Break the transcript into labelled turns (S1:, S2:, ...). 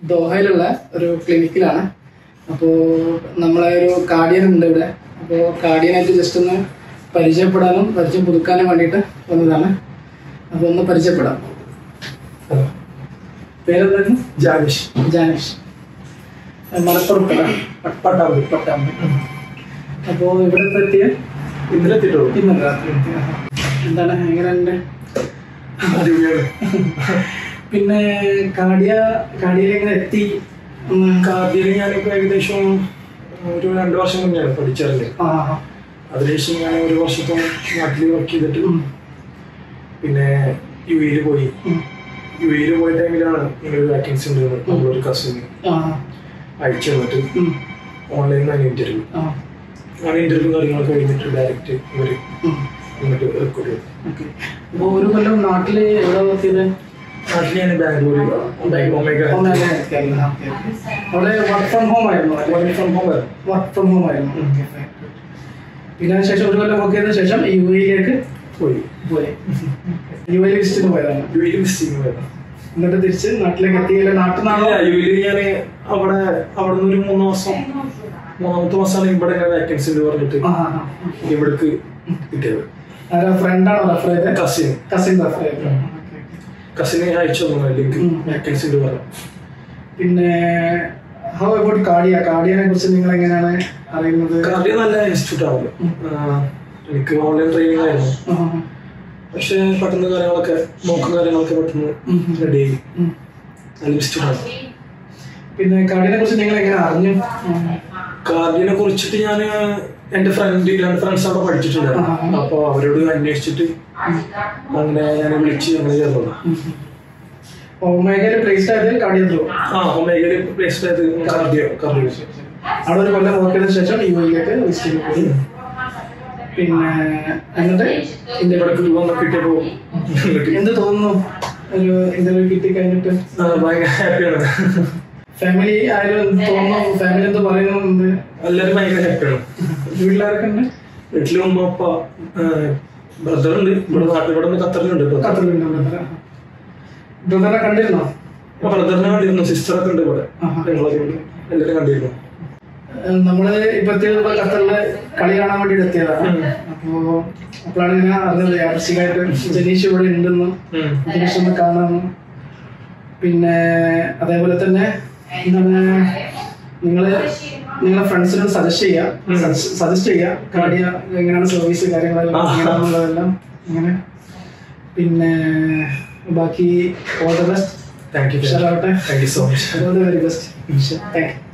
S1: ദോഹയിലുള്ള ഒരു ക്ലിനിക്കിലാണ് അപ്പോൾ നമ്മളെ ഒരു കാർഡിയൻ ഉണ്ട് ഇവിടെ അപ്പോൾ കാർഡിയനായിട്ട് ജസ്റ്റ് ഒന്ന് പരിചയപ്പെടാനും പരിചയം പുതുക്കാനും വേണ്ടിയിട്ട് വന്നതാണ് അപ്പോൾ ഒന്ന് പരിചയപ്പെടാം പേരെന്തായിരുന്നു
S2: ജാനിഷ്
S1: ജാനേഷ് മലപ്പുറത്തല്ല പട്ടാമ്പി പട്ടാമ്പി അപ്പോൾ ഇവിടെ എത്തിയ
S2: ഇന്നലെ എത്തിയിട്ടുള്ളൂ
S1: ഇന്നലെ രാത്രി എത്തിയ എന്താണ് എങ്ങനെയുണ്ട്
S2: അടിപൊളിയാണ്
S1: പിന്നെ കാടിയ കാടിയിൽ എങ്ങനെ എത്തി ഒന്ന്
S2: കാർഡിയൽ ഞാനിപ്പോ ഏകദേശം ഒരു രണ്ട് വർഷം മുന്നെയാണ് പഠിച്ചിറങ്ങിയത്
S1: ആ
S2: അതിനുശേഷം ഞാൻ ഒരു വർഷത്തോളം നാട്ടിൽ വർക്ക് ചെയ്തിട്ട്
S1: ഉം.
S2: പിന്നെ യു എയിൽ പോയി
S1: ഉം.
S2: യു എയിൽ പോയ ടൈമിലാണ് ഇങ്ങനെ ഒരു വാക്കൻസി ഉണ്ട് നമ്മളൊരു കസിൻ
S1: ആ
S2: അയച്ചു തന്നിട്ട്
S1: ഉം.
S2: ഓൺലൈനിലാണ് ഇന്റർവ്യൂ
S1: ആ
S2: ആ ഇന്റർവ്യൂ കാര്യങ്ങളൊക്കെ കഴിഞ്ഞിട്ട് ഡയറക്റ്റ് ഇവർ
S1: ഉം.
S2: ഇങ്ങോട്ട് റെക്കോർഡ് ചെയ്തു
S1: ഓക്കെ അപ്പോൾ ഒരു കൊല്ലം നാട്ടിൽ എവിടെ എത്തിയത്
S2: നാട്ടിൽ ഞാൻ ബാംഗ്ലൂർ ഒമേഗ
S1: ഓൺലൈനിൽ എത്തിയായിരുന്നു. ആ, ഓക്കേ, ഓക്കേ. അവിടെ വർക്ക് ഫ്രം ഹോം ആയിരുന്നു
S2: work from home
S1: work from home ആയിരുന്നു ഓക്കേ, ഫൈൻ. പിന്നെ അതിനുശേഷം ഒരു കൊല്ലം വർക്ക് ചെയ്തതിനു ശേഷം യു എയിലേക്ക്
S2: പോയി
S1: പോയി യു എയിൽ വിസിറ്റിന് പോയതാണ്
S2: യു എയിൽ വിസിറ്റിംഗ് പോയതാണ്
S1: എന്നിട്ട് തിരിച്ച് നാട്ടിലേക്ക് എത്തിയില്ല നാട്ടിൽ നിന്നാണോ
S2: യു എയിൽ ഞാൻ അവിടെ അവിടെ നിന്ന് ഒരു മൂന്ന് മാസം മൂന്നാമത്തെ മാസമാണ് ഇവിടെ ഇങ്ങനെ വാക്കൻസി ഉണ്ട് പറഞ്ഞിട്ട്
S1: ആ ആ,
S2: ഇവിടേക്ക് കിട്ടിയത്
S1: ആ ആരാ ഫ്രണ്ടാണോ റെഫർ ചെയ്തത്
S2: കസിൻ
S1: കസിൻ റെഫർ ചെയ്തത്
S2: കസിനെ അയച്ചു തന്നു ലിങ്ക്
S1: ഉം.
S2: വാക്കൻസി ഉണ്ട് പറഞ്ഞു
S1: പിന്നെ ഹൗ അബൌട്ട് കാർഡിയ കാർഡിയനെ കുറിച്ച് നിങ്ങൾ എങ്ങനെയാണ് അറിയുന്നത്
S2: കാർഡിയ നല്ല ഇൻസ്റ്റിറ്റ്യൂട്ട് ആണല്ലോ ആ, എനിക്ക് ഓൺലൈൻ ട്രെയിനിങ് ആയിരുന്നു
S1: ആ,
S2: പക്ഷെ പെട്ടെന്ന് കാര്യങ്ങളൊക്കെ നോക്കും കാര്യങ്ങളൊക്കെ പെട്ടെന്ന്
S1: ഉം.
S2: റെഡി ആയി
S1: ഉം.
S2: നല്ല ഇൻസ്റ്റിറ്റ്യൂട്ട് ആണ്
S1: പിന്നെ കാർഡിയനെ കുറിച്ച് നിങ്ങൾ എങ്ങനെ അറിഞ്ഞു ഉം.
S2: കാർഡിനെ കുറിച്ചിട്ട് ഞാൻ എന്റെ ഫ്രണ്ട് രണ്ട് ഫ്രണ്ട്സ് അവിടെ പഠിച്ചിട്ടുണ്ടായിരുന്നു
S1: ആ.
S2: അപ്പൊ അവരോട് അന്വേഷിച്ചിട്ട് അങ്ങനെ ഞാൻ വിളിച്ച് ഞങ്ങൾ ചേർന്നത്
S1: ഒമേഗയിൽ പ്ലേസ്ഡ് ആയത് കാർഡിയ ത്രൂ
S2: ആ ഒമേഗയില് പ്ലേസ്ഡ് ആയത് കാർഡിയോ കാർഡിയോ
S1: അവിടെ ഒരു കൊല്ലം വർക്ക് ചെയ്ത ശേഷം യു എയിലേക്ക് വിസിറ്റ് പോയി പിന്നെ എന്നിട്ട്
S2: എന്റെ ഇവിടെ വന്ന് കിട്ടിയപ്പോ കിട്ടി.
S1: എന്ത് തോന്നുന്നു ഒരു ഇന്റർവ്യൂ കിട്ടി കഴിഞ്ഞിട്ട്
S2: ആ, ഭയങ്കര ഹാപ്പിയാണ്
S1: ഫാമിലി ആയാലും എന്ത് തോന്നുന്നു ഫാമിലി എന്ത് പറയുന്നു എന്ത്
S2: എല്ലാവരും ഭയങ്കര ഹാപ്പിയാണ്
S1: വീട്ടിലാരൊക്കെ ഉണ്ട്
S2: വീട്ടില് ഉമ്മ അപ്പ ബ്രദർ ഉണ്ട് ഇവിടെ നാട്ടിൽ ഇവിടെ നിന്ന് ഖത്തറിലുണ്ട്
S1: ഖത്തറിലുണ്ട് ബ്രദർ ബ്രദറിനെ കണ്ടിരുന്നോ
S2: ബ്രദറിനെ കണ്ടിരുന്നു സിസ്റ്ററൊക്കെ ഉണ്ട് ഇവിടെ
S1: ആഹാ.
S2: ഞങ്ങളൊക്കെ ഉണ്ട് എല്ലാവരും കണ്ടിരുന്നു
S1: ഏഹ് നമ്മള് ഇപ്പൊ എത്തിയത് ഇപ്പൊ ഖത്തറില് കളി കാണാൻ വേണ്ടി എത്തിയതാണ്
S2: ഉം.
S1: അപ്പോ അപ്പോഴാണ് ഇങ്ങനെ അറിഞ്ഞത് യാദൃശികമായിട്ട് ജനീഷ് ഇവിടെ ഉണ്ടെന്ന്
S2: ഉം.
S1: ജനീഷ് ഒന്ന് കാണാമെന്ന് പിന്നെ അതേപോലെ തന്നെ എന്താണ് നിങ്ങള് നിങ്ങളെ ഫ്രണ്ട്സിനോട് സജസ്റ്റ് ചെയ്യുക സജസ്റ്റ് ചെയ്യുക കാർഡിയ എങ്ങനെയാണ് സർവീസ് കാര്യങ്ങളെല്ലാം
S2: ആഹാ.
S1: എങ്ങനെയാണെന്നുള്ളതെല്ലാം അങ്ങനെ പിന്നെ ബാക്കി all the best
S2: thank you
S1: ഉഷാറാവട്ടെ
S2: thank you so much
S1: all the very best thank U